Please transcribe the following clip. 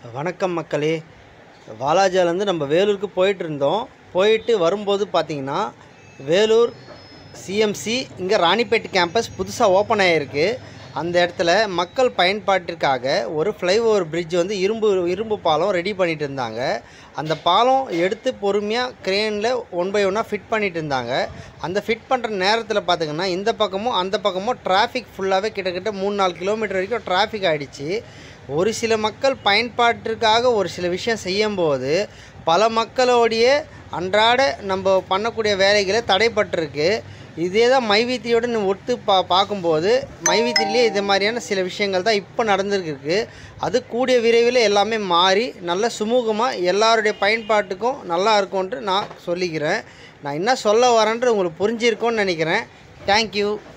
வணக்கம் மக்களே வாலாஜாலேருந்து நம்ம வேலூருக்கு போயிட்டு இருந்தோம் போயிட்டு வரும்போது பார்த்தீங்கன்னா வேலூர் சிஎம்சி இங்கே ராணிப்பேட் கேம்பஸ் புதுசாக ஓப்பன் ஆகிருக்கு அந்த இடத்துல மக்கள் பயன்பாட்டிற்காக ஒரு ஃப்ளைஓவர் பிரிட்ஜ் வந்து இரும்பு இரும்பு பாலம் ரெடி பண்ணிட்டு இருந்தாங்க அந்த பாலம் எடுத்து பொறுமையாக க்ரேனில் ஒன் பை ஒன்னாக ஃபிட் பண்ணிட்டு இருந்தாங்க அந்த ஃபிட் பண்ணுற நேரத்தில் பார்த்திங்கன்னா இந்த பக்கமும் அந்த பக்கமும் டிராஃபிக் ஃபுல்லாகவே கிட்டத்தட்ட மூணு நாலு கிலோமீட்டர் வரைக்கும் டிராஃபிக் ஆகிடுச்சு ஒரு சில மக்கள் பயன்பாட்டிற்காக ஒரு சில விஷயம் செய்யும்போது பல மக்களோடைய அன்றாட நம்ம பண்ணக்கூடிய வேலைகளை தடைப்பட்டிருக்கு இதே தான் மைவீத்தியோடு ஒத்து பா பார்க்கும்போது மைவீத்திலே இது மாதிரியான சில விஷயங்கள் தான் இப்போ நடந்துருக்கு அது கூடிய விரைவில் எல்லாமே மாறி நல்ல சுமூகமாக எல்லாருடைய பயன்பாட்டுக்கும் நல்லா இருக்கும்ன்ட்டு நான் சொல்லிக்கிறேன் நான் என்ன சொல்ல வரேன்றது உங்களுக்கு புரிஞ்சிருக்கும்னு நினைக்கிறேன் தேங்க்யூ